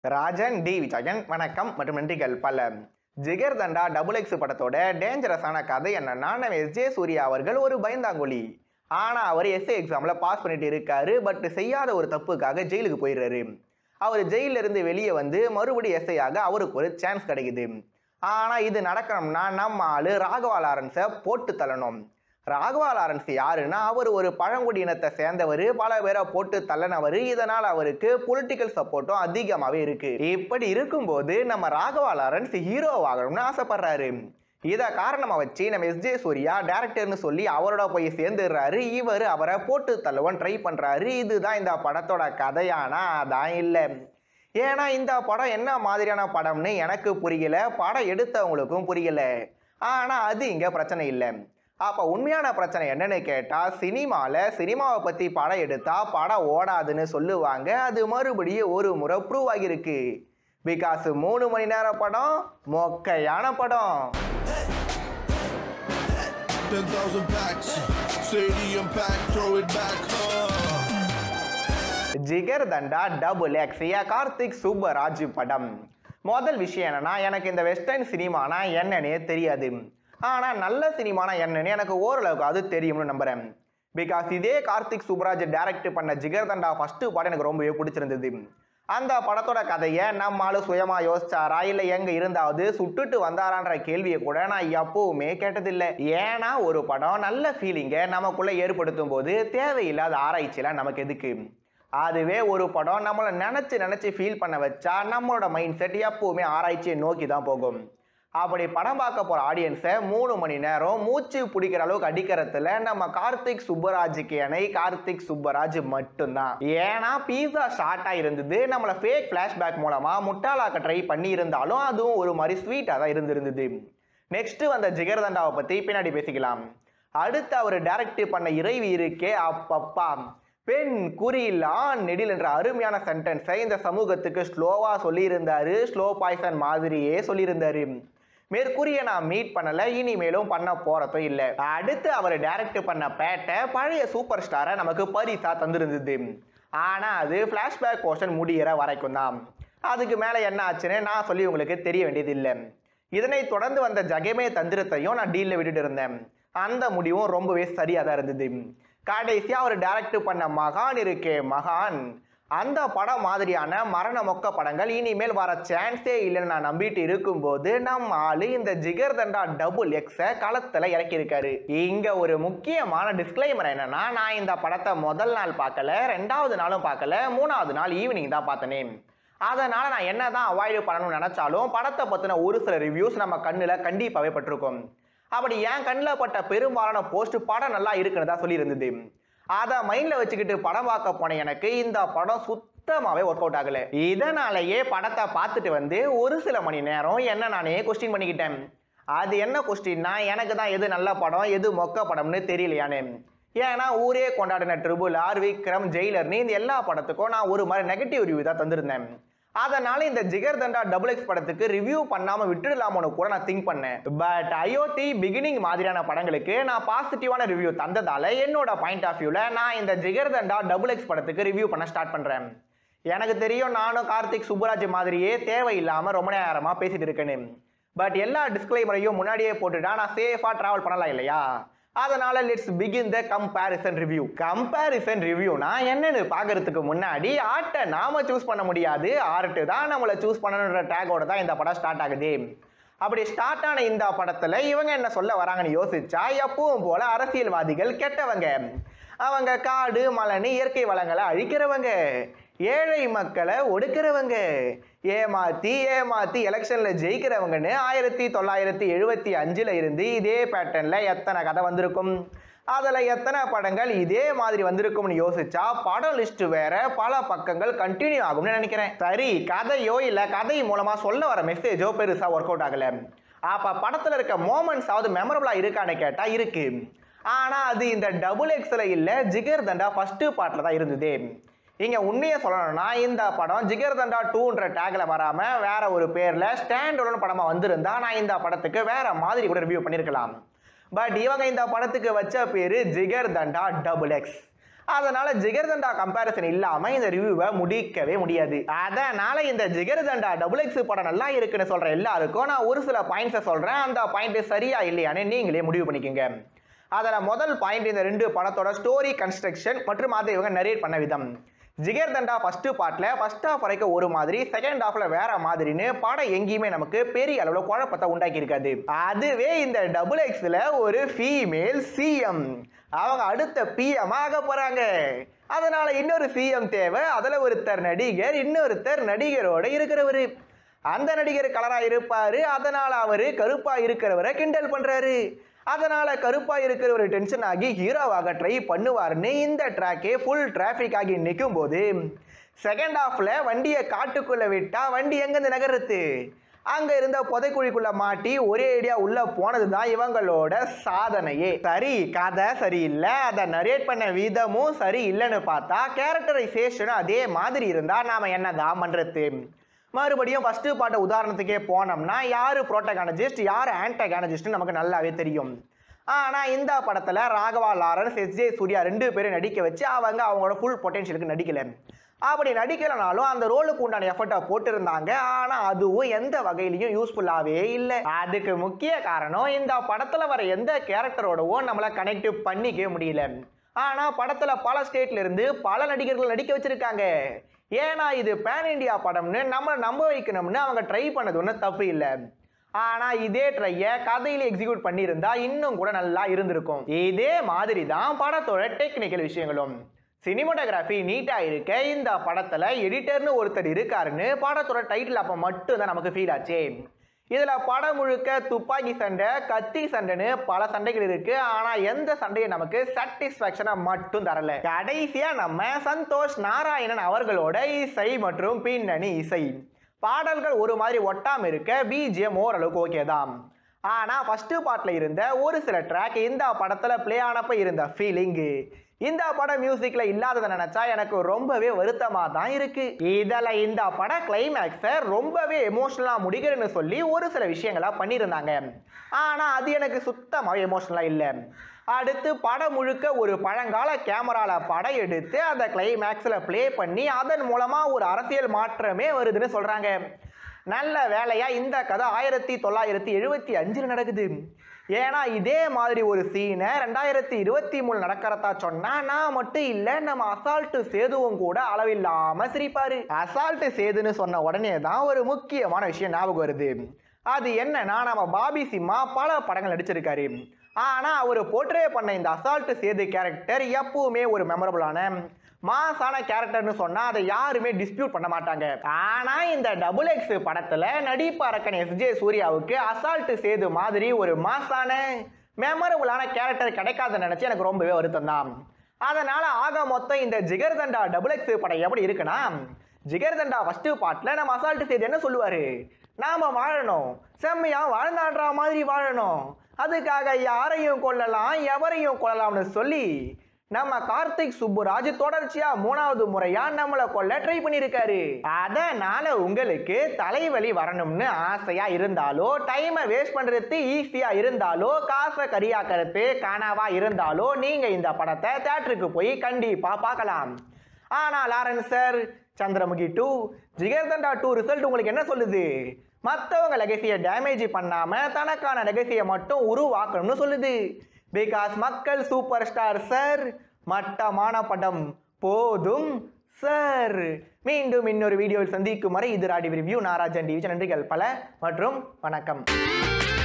Rajan D Vijayan வணக்கம் மற்றும் நன்றிகள் பல ஜிகர் தண்டா டபுள் எக்ஸ் படத்தோட டேஞ்சரஸான கதை என்னன்னா நம்ம எஸ் ஜே சூர்யா அவர்கள் ஒரு பயந்தாங்கொலி ஆனால் அவர் எஸ்ஏ எக்ஸாமில் பாஸ் பண்ணிட்டு இருக்காரு பட் செய்யாத ஒரு தப்புக்காக ஜெயிலுக்கு போயிடுறாரு அவர் ஜெயில இருந்து வெளியே வந்து மறுபடியும் எஸ்ஐ ஆக அவருக்கு ஒரு சான்ஸ் கிடைக்குது ஆனால் இது நடக்கணும்னா நம்ம ஆளு ராகவா லாரன்ஸை போட்டு தள்ளணும் ராகவா லாரன்ஸ் யாருன்னா அவர் ஒரு பழங்குடி இனத்தை சேர்ந்தவர் பல பேரை போட்டு தள்ளனவர் இதனால் அவருக்கு பொலிட்டிக்கல் சப்போர்ட்டும் அதிகமாகவே இருக்கு இப்படி இருக்கும்போது நம்ம ராகவா லாரன்ஸ் ஹீரோ ஆகணும்னு ஆசைப்படுறாரு இதை காரணமாக வச்சு நம்ம எஸ்ஜே சூர்யா டேரக்டர்னு சொல்லி அவரோட போய் சேர்ந்துடுறாரு இவர் அவரை போட்டு தள்ளுவன் ட்ரை பண்ணுறாரு இதுதான் இந்த படத்தோட கதையானா அதான் இல்லை ஏன்னா இந்த படம் என்ன மாதிரியான படம்னு எனக்கு புரியல படம் எடுத்தவங்களுக்கும் புரியல ஆனால் அது இங்கே பிரச்சனை இல்லை அப்போ உண்மையான பிரச்சனை என்னன்னு கேட்டால் சினிமாவில் சினிமாவை பற்றி படம் எடுத்தால் படம் ஓடாதுன்னு சொல்லுவாங்க அது மறுபடியும் ஒரு முறை ப்ரூவ் ஆகியிருக்கு பிகாஸ் மூணு மணி நேர படம் மொக்கையான படம் 10,000 packs, stadium pack, throw it back, huh? Jigar Thanda double X a Karthik Subbaraj படம் முதல் விஷயம் என்னன்னா எனக்கு இந்த வெஸ்டர்ன் சினிமானா என்னன்னே தெரியாது ஆனால் நல்ல சினிமானா என்னன்னு எனக்கு ஓரளவுக்கு அது தெரியும்னு நம்புறேன் பிகாஸ் இதே கார்த்திக் சுப்பராஜ் டைரக்ட் பண்ண ஜிகர் தண்டா ஃபர்ஸ்ட் படம் எனக்கு ரொம்பவே பிடிச்சிருந்தது அந்த படத்தோட கதையை நம்மால சுயமா யோசிச்சாரா இல்லை எங்க இருந்தாவது சுட்டுட்டு வந்தாரான்ற கேள்வியை கூட நான் எப்பவுமே கேட்டதில்லை ஏன்னா ஒரு படம் நல்ல ஃபீலிங்கை நமக்குள்ள ஏற்படுத்தும் போது தேவையில்லாத ஆராய்ச்சிலாம் நமக்கு எதுக்கு அதுவே ஒரு படம் நம்மளை நினச்சி நினச்சி ஃபீல் பண்ண வச்சா நம்மளோட மைண்ட் செட் எப்பவுமே ஆராய்ச்சியை நோக்கி தான் போகும் அப்படி படம் பார்க்க போகிற ஆடியன்ஸை மூணு மணி நேரம் மூச்சு பிடிக்கிற அளவுக்கு அடிக்கிறதுல நம்ம கார்த்திக் சுப்பராஜுக்கு இணை கார்த்திக் சுப்பராஜ் மட்டும்தான் ஏன்னா பீஸா ஷார்ட்டாக இருந்தது நம்மளை ஃபேக் ஃப்ளாஷ்பேக் மூலமாக முட்டாளாக்க ட்ரை பண்ணி இருந்தாலும் அதுவும் ஒரு மாதிரி ஸ்வீட்டாக தான் இருந்திருந்தது நெக்ஸ்ட் வந்த ஜிகர்தண்டாவை பற்றி பின்னாடி பேசிக்கலாம் அடுத்து அவர் டைரக்ட் பண்ண இறைவி இருக்கே அப்பப்பா பெண் குறியில் ஆண் நெடில் என்ற அருமையான சென்டென்ஸை இந்த சமூகத்துக்கு ஸ்லோவாக சொல்லியிருந்தாரு ஸ்லோ பாய்சன் மாதிரியே சொல்லியிருந்தாரு மேற்கூறிய நான் மீட் பண்ணல இனிமேலும் பண்ண போறதும் இல்லை அடுத்து அவர் டைரக்ட் பண்ண பேட்டை பழைய சூப்பர் ஸ்டாரை நமக்கு பரிசா தந்திருந்தது ஆனா அது ஃப்ளாஷ்பேக் போர்ஷன் முடியிற வரைக்கும் தான் அதுக்கு மேலே என்ன ஆச்சுன்னு நான் சொல்லி உங்களுக்கு தெரிய வேண்டியது இல்லை இதனைத் தொடர்ந்து வந்த ஜகமே தந்திரத்தையும் நான் டீலில் விட்டுட்டு இருந்தேன் அந்த முடிவும் ரொம்பவே சரியாக தான் இருந்தது கடைசியாக அவர் டைரக்ட் பண்ண மகான் இருக்கே மகான் அந்த படம் மாதிரியான மரண மொக்க படங்கள் இனிமேல் வர சான்ஸே இல்லைன்னு நான் நம்பிட்டு இருக்கும்போது நம்ம ஆளு இந்த ஜிகர் தண்டா டபுள் எக்ஸை களத்தில் இறக்கியிருக்காரு இங்க ஒரு முக்கியமான டிஸ்க்ளைமர் என்னன்னா நான் இந்த படத்தை முதல் நாள் பார்க்கல ரெண்டாவது நாளும் பார்க்கல மூணாவது நாள் ஈவினிங் தான் பார்த்தனே அதனால நான் என்ன தான் அவாய்டு பண்ணணும்னு நினைச்சாலும் படத்தை பற்றின ஒரு சில ரிவ்யூஸ் நம்ம கண்ணில் கண்டிப்பாகவே பட்டிருக்கும் அப்படி என் கண்ணில் பட்ட பெரும்பாலான போஸ்ட் படம் நல்லா இருக்குன்னு தான் சொல்லியிருந்தது அதை மைண்டில் வச்சுக்கிட்டு படம் பார்க்க போன எனக்கு இந்த படம் சுத்தமாகவே ஒர்க் அவுட் ஆகலை இதனாலேயே படத்தை பார்த்துட்டு வந்து ஒரு சில மணி நேரம் என்ன நானே கொஸ்டின் பண்ணிக்கிட்டேன் அது என்ன கொஸ்டின்னா எனக்கு தான் எது நல்ல படம் எது மொக்க படம்னு தெரியலையானே ஏன்னா ஊரே கொண்டாடின ட்ரிபுல் ஆர் விக்ரம் ஜெயிலர்னு இந்த எல்லா படத்துக்கும் நான் ஒரு மாதிரி நெகட்டிவ் ரிவ்யூ தான் தந்திருந்தேன் அதனால இந்த ஜிகர் தண்டா டபுள் எக்ஸ் படத்துக்கு ரிவ்யூ பண்ணாம விட்டுடலாமோன்னு கூட நான் திங்க் பண்ணேன் பட் அயோத்தி பிகினிங் மாதிரியான படங்களுக்கு நான் பாசிட்டிவான ரிவ்யூ தந்ததால என்னோட பாயிண்ட் ஆஃப் வியூல நான் இந்த ஜிகர் தண்டா டபுள் எக்ஸ் படத்துக்கு ரிவ்யூ பண்ண ஸ்டார்ட் பண்றேன் எனக்கு தெரியும் நானும் கார்த்திக் சுப்புராஜ் மாதிரியே தேவையில்லாம ரொம்ப நேரமா பேசிட்டு இருக்கேன்னு பட் எல்லா டிஸ்க்ளைமரையும் முன்னாடியே போட்டுட்டா நான் சேஃபா டிராவல் பண்ணலாம் இல்லையா அதனால let's begin the comparison review comparison ரிவ்யூனா என்னன்னு பார்க்கறதுக்கு முன்னாடி ஆர்ட்டை நாம சூஸ் பண்ண முடியாது ஆர்ட்டு தான் நம்மளை சூஸ் பண்ணணுன்ற டேகோட தான் இந்த படம் ஸ்டார்ட் ஆகுது அப்படி ஸ்டார்ட் ஆன இந்த படத்துல இவங்க என்ன சொல்ல வராங்கன்னு யோசிச்சா எப்பவும் போல அரசியல்வாதிகள் கெட்டவங்க அவங்க காடு மலைன்னு இயற்கை வளங்களை அழிக்கிறவங்க ஏழை மக்களை ஒடுக்கிறவங்க ஏமாத்தி ஏமாத்தி எலெக்ஷன்ல ஜெயிக்கிறவங்கன்னு ஆயிரத்தி தொள்ளாயிரத்தி எழுபத்தி அஞ்சுல இருந்து இதே பேட்டர்ன்ல எத்தனை கதை வந்திருக்கும் அதில் எத்தனை படங்கள் இதே மாதிரி வந்திருக்கும்னு யோசிச்சா படம் லிஸ்ட் வேற பல பக்கங்கள் கண்டினியூ ஆகும்னு நினைக்கிறேன் சரி கதையோ இல்லை கதை மூலமா சொல்ல வர மெசேஜோ பெருசா ஒர்க் அவுட் ஆகல அப்ப படத்துல இருக்க மோமெண்ட்ஸ் ஆவது மெமரபிளா இருக்கான்னு கேட்டா இருக்கு ஆனா அது இந்த டபுள் எக்ஸ்ல இல்ல ஜிகர் தண்டா ஃபர்ஸ்ட் பார்ட்ல தான் இருந்தது இங்க உண்மையை சொல்லணும்னா இந்த படம் ஜிகர் தண்டா டூன்ற டேக்ல வராம வேற ஒரு பேர்ல ஸ்டாண்ட் ஒன் படமா வந்திருந்தா நான் இந்த படத்துக்கு வேற மாதிரி கூட ரிவ்யூ பண்ணியிருக்கலாம் பட் இவங்க இந்த படத்துக்கு வச்ச பேரு ஜிகர் தண்டா டபுள் எக்ஸ் அதனால ஜிகர்தண்டா கம்பேரிசன் இல்லாம இந்த ரிவ்யூவை முடிக்கவே முடியாது அதனால இந்த ஜிகர்தண்டா டபுள் எக்ஸ் படம் நல்லா இருக்குன்னு சொல்ற எல்லாருக்கும் நான் ஒரு சில பாயிண்ட்ஸை சொல்றேன் அந்த பாயிண்ட் சரியா இல்லையான்னு நீங்களே முடிவு பண்ணிக்கோங்க அதில் முதல் பாயிண்ட் இந்த ரெண்டு படத்தோட ஸ்டோரி கன்ஸ்ட்ரக்ஷன் மற்றும் அதை இவங்க நரேட் பண்ண விதம் ஜிகர் தண்டா ஃபர்ஸ்ட் பார்ட்ல ஃபர்ஸ்ட் ஹாஃப் வரைக்கும் ஒரு மாதிரி செகண்ட் ஹாஃப்ல வேற மாதிரின்னு படம் எங்கேயுமே நமக்கு பெரிய அளவில் குழப்பத்தை உண்டாக்கி இருக்காது அதுவே இந்த டபுள் எக்ஸ்ல ஒரு ஃபீமேல் சிஎம் அவங்க அடுத்த பிஎம் ஆக போறாங்க அதனால இன்னொரு சிஎம் தேவை அதுல ஒருத்தர் நடிகர் இன்னொருத்தர் நடிகரோட இருக்கிறவரு அந்த நடிகர் கலரா இருப்பாரு அதனால அவரு கருப்பா இருக்கிறவரை கிண்டல் பண்றாரு அதனால கருப்பா இருக்கிறவர் டென்ஷன் ஆகி ஹீரோவாக ட்ரை பண்ணுவாருன்னு இந்த ட்ராக்கே ஃபுல் டிராஃபிக் ஆகி நிற்கும் போது செகண்ட் ஹாஃப்ல வண்டியை காட்டுக்குள்ள விட்டா வண்டி எங்கேருந்து நகருது அங்க இருந்த புதைக்குழிக்குள்ள மாட்டி ஒரே ஐடியா உள்ள போனது தான் இவங்களோட சாதனையே சரி கதை சரியில்லை அதை நரேட் பண்ண விதமும் சரி இல்லைன்னு பார்த்தா கேரக்டரைசேஷனும் அதே மாதிரி இருந்தா நாம என்னதான் பண்றது மறுபடியும் ஃபர்ஸ்ட் பாட்ட உதாரணத்துக்கே போனோம்னா யார் புரோட்டகானஜிஸ்ட் யார் ஆன்டகானஜிஸ்ட் நமக்கு நல்லாவே தெரியும் ஆனால் இந்த படத்தில் Raghava Lawrence S J Suriya ரெண்டு பேரும் நடிக்க வச்சு அவங்க அவங்களோட ஃபுல் பொட்டென்ஷியலுக்கு நடிக்கல அப்படி நடிக்கலனாலும் அந்த ரோலுக்கு உண்டான எஃபர்ட்டை போட்டிருந்தாங்க ஆனால் அதுவும் எந்த வகையிலையும் யூஸ்ஃபுல்லாகவே இல்லை அதுக்கு முக்கிய காரணம் இந்த படத்தில் வர எந்த கேரக்டரோடவும் நம்மளை கனெக்ட் பண்ணிக்கவே முடியல ஆனால் படத்தில் பல ஸ்டேட்ல இருந்து பல நடிகர்கள் நடிக்க வச்சிருக்காங்க ஏன்னா இது பேன் இண்டியா படம்னு நம்மளை நம்ப வைக்கணும்னு அவங்க ட்ரை பண்ணது ஒன்றும் தப்பு இல்லை ஆனால் இதே ட்ரையை கதையில எக்ஸிக்யூட் பண்ணியிருந்தா இன்னும் கூட நல்லா இருந்திருக்கும் இதே மாதிரி தான் படத்தோட டெக்னிக்கல் விஷயங்களும் சினிமோட்டோகிராஃபி நீட்டாக இருக்க இந்த படத்தில் எடிட்டர்னு ஒருத்தர் இருக்காருன்னு படத்தோட டைட்டில் அப்போ மட்டும் தான் நமக்கு ஃபீல் ஆச்சு இதில் படம் முழுக்க துப்பாக்கி சண்டை கத்தி சண்டைன்னு பல சண்டைகள் இருக்கு ஆனால் எந்த சண்டையும் நமக்கு சாட்டிஸ்ஃபேக்ஷனை மட்டும் தரல கடைசியாக நம்ம சந்தோஷ் நாராயணன் அவர்களோட இசை மற்றும் பின்னணி இசை பாடல்கள் ஒரு மாதிரி ஒட்டாம இருக்க பிஜிஎம் ஓரளவுக்கு ஓகே தான் ஆனா ஃபர்ஸ்ட் பார்ட்ல இருந்த ஒரு சில ட்ராக் இந்த படத்துல ப்ளே ஆனப்ப இருந்த ஃபீலிங்கு இந்த படம் மியூசிக்ல இல்லாததை நினைச்சா எனக்கு ரொம்பவே வருத்தமா தான் இருக்கு இதுல இந்த பட கிளைமேக்ஸை ரொம்பவே எமோஷனலா முடிக்கிறேன்னு சொல்லி ஒரு சில விஷயங்களா பண்ணியிருந்தாங்க ஆனா அது எனக்கு சுத்தமாக எமோஷனலா இல்லை அடுத்து படம் முழுக்க ஒரு பழங்கால கேமரால படம் எடுத்து அந்த கிளைமேக்ஸில் ப்ளே பண்ணி அதன் மூலமா ஒரு அரசியல் மாற்றமே வருதுன்னு சொல்றாங்க நல்ல வேலையா இந்த கதை ஆயிரத்தி தொள்ளாயிரத்தி எழுபத்தி அஞ்சில் நடக்குது ஏன்னா இதே மாதிரி ஒரு சீனை ரெண்டாயிரத்தி இருபத்தி மூணு நடக்கிறதா சொன்னா நான் மட்டும் இல்லை நம்ம அசால்ட்டு சேதுவும் கூட அளவில்லாம சிரிப்பாரு அசால்ட்டு சேதுன்னு சொன்ன உடனே தான் ஒரு முக்கியமான விஷயம் ஞாபகம் வருது அது என்னன்னா நம்ம பாபி சிம்மா பல படங்கள் நடிச்சிருக்காரு ஆனா அவர் போர்ட்ரே பண்ண இந்த அசால்ட் சேது கேரக்டர் எப்பவுமே ஒரு மெமரபுளான மாசான கேரக்டர்னு சொன்னா அதை யாருமே டிஸ்பியூட் பண்ண மாட்டாங்க ஆனா இந்த டபுள் எக்ஸ் படத்துல நடிப்பரக்கன் எஸ் ஜே சூர்யாவுக்கு அசால்ட் சேது மாதிரி ஒரு மாசான மெமரபுளான கேரக்டர் கிடைக்காதுன்னு நினைச்சு எனக்கு ரொம்பவே வருத்தம் தான் அதனால ஆக மொத்தம் இந்த ஜிகர்தண்டா டபுள் எக்ஸ் படம் எப்படி இருக்குன்னா ஜிகர்தண்டா ஃபர்ஸ்ட் பார்ட்ல நம்ம அசால்ட் செய்து என்ன சொல்லுவாரு நாம வாழணும் செம்மையா வாழ்ந்தாடுற மாதிரி வாழணும் அதுக்காக யாரையும் கொல்லலாம் எவரையும் கொல்லலாம்னு சொல்லி நம்ம கார்த்திக் சுப்புராஜ் தொடர்ச்சியா மூணாவது முறையா நம்மளை கொல்ல ட்ரை பண்ணியிருக்காரு அதனால உங்களுக்கு தலைவலி வரணும்னு ஆசையா இருந்தாலோ டைமை வேஸ்ட் பண்றது ஈஸியா இருந்தாலோ காசை கரியாக்கிறது கனவா இருந்தாலோ நீங்க இந்த படத்தை தேட்டருக்கு போய் கண்டிப்பா பார்க்கலாம் ஆனா Lawrence sir Chandramukhi two Jigarthanda two result உங்களுக்கு என்ன சொல்லுது மற்றவங்க லெகசியை டேமேஜ் பண்ணாம தனக்கான லெகசியை மட்டும் உருவாக்கணும்னு சொல்லுது பிகாஸ் மக்கள் சூப்பர் ஸ்டார் சார் மட்டமான படம் போதும் சார் மீண்டும் இன்னொரு வீடியோவில் சந்திக்கும் வரை இது ராடி ரிவ்யூ நாராஜன் டிவிஜன் நன்றிகள் பல மற்றும் வணக்கம்